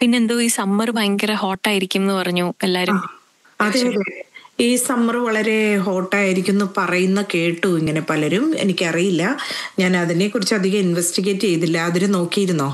പിന്നെന്തോ ഈ സമ്മർ ഭയങ്കര ഹോട്ടായിരിക്കും എന്ന് പറഞ്ഞു എല്ലാരും അതെ അതെ ഈ സമ്മർ വളരെ ഹോട്ടായിരിക്കും എന്ന് പറയുന്ന കേട്ടു ഇങ്ങനെ പലരും എനിക്കറിയില്ല ഞാൻ അതിനെക്കുറിച്ച് അധികം ഇൻവെസ്റ്റിഗേറ്റ് ചെയ്തില്ല അതിന് നോക്കിയിരുന്നോ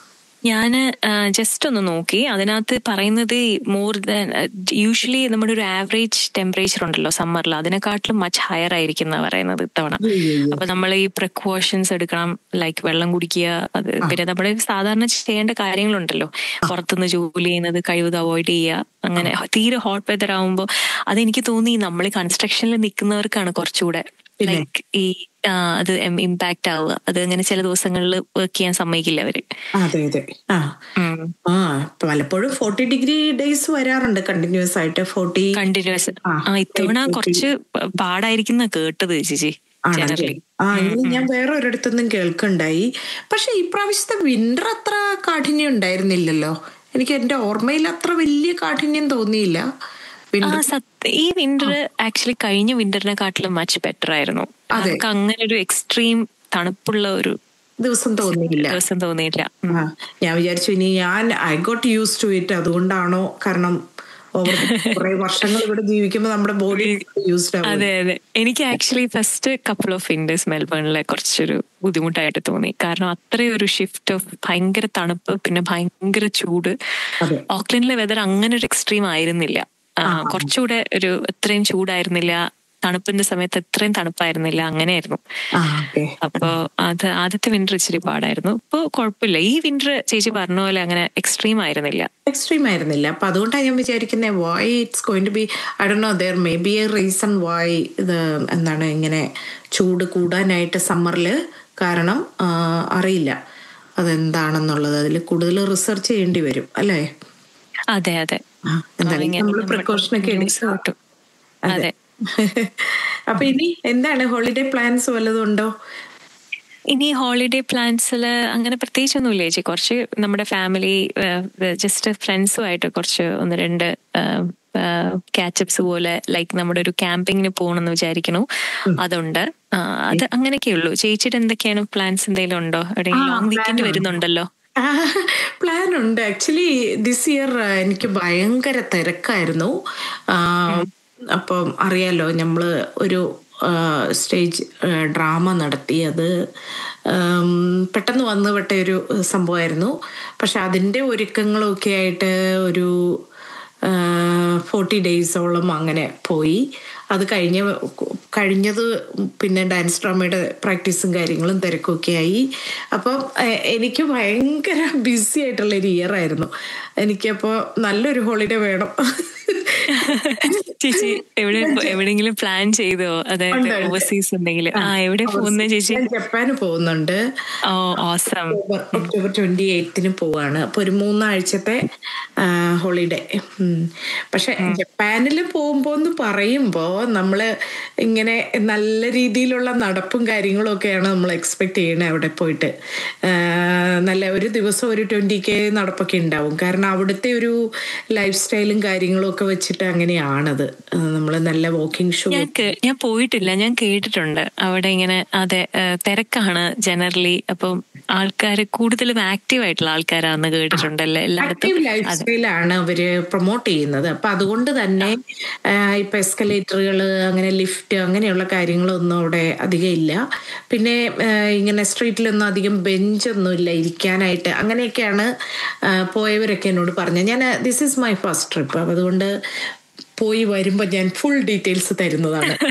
ഞാന് ജസ്റ്റ് ഒന്ന് നോക്കി അതിനകത്ത് പറയുന്നത് മോർ ദാൻ യൂഷ്വലി നമ്മുടെ ഒരു ആവറേജ് ടെമ്പറേച്ചർ ഉണ്ടല്ലോ സമ്മറിൽ അതിനെക്കാട്ടിലും മച്ച് ഹയർ ആയിരിക്കും എന്നാ പറയുന്നത് ഇത്തവണ അപ്പൊ നമ്മൾ ഈ പ്രിക്കോഷൻസ് എടുക്കണം ലൈക്ക് വെള്ളം കുടിക്കുക അത് പിന്നെ നമ്മുടെ സാധാരണ ചെയ്യേണ്ട കാര്യങ്ങളുണ്ടല്ലോ പുറത്തുനിന്ന് ജോലി ചെയ്യുന്നത് കഴിവത് അവോയ്ഡ് ചെയ്യുക അങ്ങനെ തീരെ ഹോട്ട് വെതർ ആവുമ്പോൾ അതെനിക്ക് തോന്നി നമ്മൾ കൺസ്ട്രക്ഷനിൽ നിൽക്കുന്നവർക്കാണ് കുറച്ചുകൂടെ ലൈക്ക് ഈ ആ, അത് ഇമ്പാക്ട് ആവുക അത് അങ്ങനെ ചില ദിവസങ്ങളിൽ വർക്ക് ചെയ്യാൻ സമ്മതിക്കില്ല അവര് അതെ അതെ ആ ഉം. ആ പലപ്പോഴും ഫോർട്ടി ഡിഗ്രി ഡേയ്സ് വരാറുണ്ട് കണ്ടിന്യൂസ് ആയിട്ട് ഫോർട്ടി കണ്ടിന്യൂസ് ആ, ആ ഇത്തവണ കുറച്ച് പാടായിരിക്കുന്ന കേട്ടത് ചേച്ചി ആണല്ലേ ജനറലി ആ ഇനി ഞാൻ വേറെ ഒരിടത്തുനിന്നും കേൾക്കുണ്ടായി പക്ഷെ ഈ പ്രാവശ്യത്തെ വിന്റർ അത്ര കാഠിന്യം ഉണ്ടായിരുന്നില്ലല്ലോ എനിക്ക് എന്റെ ഓർമ്മയിൽ അത്ര വലിയ കാഠിന്യം തോന്നിയില്ല ആ വിന്റർ സത്യ ഈ വിന്റർ ആക്ച്വലി കഴിഞ്ഞ വിന്ററിനെക്കാട്ടിലും മച്ച് ബെറ്റർ ആയിരുന്നു അതെ. നമുക്ക് അങ്ങനെ ഒരു എക്സ്ട്രീം തണുപ്പുള്ള ഒരു ദിവസം തോന്നിയില്ല ദിവസം തോന്നിയില്ല ഉം. ആ, ഞാൻ വിചാരിച്ചു ഇനി ഞാൻ I got use to it അതുകൊണ്ടാണോ കാരണം ഓവർ കുറെ വർഷങ്ങൾ ഇവിടെ ജീവിക്കുമ്പോൾ നമ്മുടെ ബോഡി യൂസ്ഡ് ആവും അതെ അതെ എനിക്ക് actually first couple of winters മെൽബണിലെ കുറച്ചൊരു ബുദ്ധിമുട്ടായിട്ട് തോന്നി കാരണം അത്രയും ഒരു ഷിഫ്റ്റ് ഓഫ് ഭയങ്കര തണുപ്പ് പിന്നെ ഭയങ്കര ചൂട് അതെ ഓക്ലൻഡിലെ വെതർ അങ്ങനെ ഒരു എക്സ്ട്രീം ആയിരുന്നില്ല ആ, കുറച്ചുകൂടെ ഒരു ഇത്രയും ചൂടായിരുന്നില്ല തണുപ്പിന്റെ സമയത്ത് ഇത്രയും തണുപ്പായിരുന്നില്ല അങ്ങനെയായിരുന്നു ആ ഓക്കെ അപ്പോ അത് ആദ്യത്തെ വിന്റർ ഇച്ചിരി പാടായിരുന്നു ഇപ്പൊ കുഴപ്പമില്ല ഈ വിന്റർ ചേച്ചി പറഞ്ഞ പോലെ അങ്ങനെ എക്സ്ട്രീം ആയിരുന്നില്ല എക്സ്ട്രീം ആയിരുന്നില്ല അപ്പൊ അതുകൊണ്ടാണ് ഞാൻ വിചാരിക്കുന്നത് why it's going to be I ഡോ know there may be a reason why ഇത് എന്താണ് ഇങ്ങനെ ചൂട് കൂടാനായിട്ട് സമ്മറിൽ കാരണം ആ, അറിയില്ല അതെന്താണെന്നുള്ളത് അതിൽ കൂടുതൽ റിസർച്ച് ചെയ്യേണ്ടി വരും അല്ലേ അതെ അതെ ആ, എന്തായാലും ഇങ്ങനെ നമ്മൾ നമ്മൾ പ്രിക്കോഷൻ ഒക്കെ news എടുക്കാം കേട്ടു. അതെ അപ്പൊ ഇനി എന്താണ് ഹോളിഡേ പ്ലാൻസ് വല്ലതും ഉണ്ടോ ഇനി ഹോളിഡേ പ്ലാൻസിൽ അങ്ങനെ പ്രത്യേകിച്ചൊന്നുമില്ല ചേച്ചി കുറച്ച് നമ്മുടെ ഫാമിലി ജസ്റ്റ് ഫ്രണ്ട്സുമായിട്ട് കുറച്ച് ഒന്ന് രണ്ട് കാച്ചപ്സ് പോലെ ലൈക്ക് നമ്മുടെ ഒരു ക്യാമ്പിങ്ങിന് പോകണമെന്ന് വിചാരിക്കണു അതുണ്ട് ആ, അത് അങ്ങനെയൊക്കെ ഉള്ളൂ ചേച്ചിയുടെ എന്തൊക്കെയാണ് പ്ലാൻസ് എന്തെങ്കിലും ഉണ്ടോ എവിടെയെങ്കിലും ലോങ് വീക്കെൻഡ് വരുന്നുണ്ടല്ലോ പ്ലാൻ ഉണ്ട് ആക്ച്വലി ദിസ് ഇയർ എനിക്ക് ഭയങ്കര തിരക്കായിരുന്നു ആ, അപ്പം അറിയാലോ നമ്മൾ ഒരു സ്റ്റേജ് ഡ്രാമ നടത്തി അത് ഉം, പെട്ടെന്ന് വന്നു വിട്ട ഒരു സംഭവമായിരുന്നു പക്ഷെ അതിൻ്റെ ഒരുക്കങ്ങളൊക്കെ ആയിട്ട് ഒരു ഫോർട്ടി ഡേയ്സോളം അങ്ങനെ പോയി അത് കഴിഞ്ഞ കഴിഞ്ഞത് പിന്നെ ഡാൻസ് ഡ്രാമയുടെ പ്രാക്ടീസും കാര്യങ്ങളും തിരക്കൊക്കെ ആയി അപ്പം എ- എനിക്ക് ഭയങ്കര ബിസി ആയിട്ടുള്ള ഒരു ഇയർ ആയിരുന്നു എനിക്കപ്പോൾ നല്ലൊരു ഹോളിഡേ വേണം ചേച്ചി എവിടെ എവിടെയെങ്കിലും പ്ലാൻ ചെയ്തോ അതായത് ഉണ്ട്, ഉണ്ട്. ഓവർസീസ് എന്തെങ്കിലും ആ എവിടെ പോകുന്ന ചേച്ചി ഞാൻ ജപ്പാന് പോകുന്നുണ്ട് oh awesome October October twenty എയ്ത്തിന് പോവാണ് അപ്പൊ ഒരു മൂന്നാഴ്ചത്തെ ഹോളിഡേ പക്ഷെ ജപ്പാനിൽ പോകുമ്പോ എന്ന് പറയുമ്പോ നമ്മള് ഇങ്ങനെ നല്ല രീതിയിലുള്ള നടപ്പും കാര്യങ്ങളും ഒക്കെയാണ് നമ്മൾ എക്സ്പെക്ട് ചെയ്യണേ അവിടെ പോയിട്ട് ആ, നല്ല ഒരു ദിവസം ഒരു ട്വന്റി കെ നടപ്പൊക്കെ ഉണ്ടാവും കാരണം അവിടുത്തെ ഒരു ലൈഫ് സ്റ്റൈലും കാര്യങ്ങളും ഒക്കെ വെച്ചിട്ട് അങ്ങനെയാണത് നമ്മൾ നല്ല വാക്കിംഗ് ഷോ ഞാൻ കേ- ഞാൻ പോയിട്ടില്ല ഞാൻ കേട്ടിട്ടുണ്ട് അവിടെ ഇങ്ങനെ അതെ ഏഹ്, തിരക്കാണ് ജനറലി അപ്പം ആൾക്കാർ കൂടുതലും ആക്റ്റീവ് ആയിട്ടുള്ള ആൾക്കാരാന്ന് കേട്ടിട്ടുണ്ടല്ലേ എല്ലായിടത്തും ആക്റ്റീവ് ലൈഫ് സ്റ്റൈലാണ് അവര് പ്രൊമോട്ട് ചെയ്യുന്നത് അപ്പൊ അതുകൊണ്ട് തന്നെ ആ, ഇപ്പൊ എസ്കലേറ്ററുകൾ അങ്ങനെ ലിഫ്റ്റ് അങ്ങനെയുള്ള കാര്യങ്ങളൊന്നും അവിടെ അധികം ഇല്ല പിന്നെ ആ, ഇങ്ങനെ സ്ട്രീറ്റിലൊന്നും അധികം ബെഞ്ചൊന്നും ഇല്ല ഇരിക്കാനായിട്ട് അങ്ങനെയൊക്കെയാണ് ആ, പോയവരൊക്കെ എന്നോട് പറഞ്ഞത് ഞാൻ this is my first trip അതുകൊണ്ട് പോയി വരുമ്പോൾ ഞാൻ ഫുൾ ഡീറ്റെയിൽസ് തരുന്നതാണ്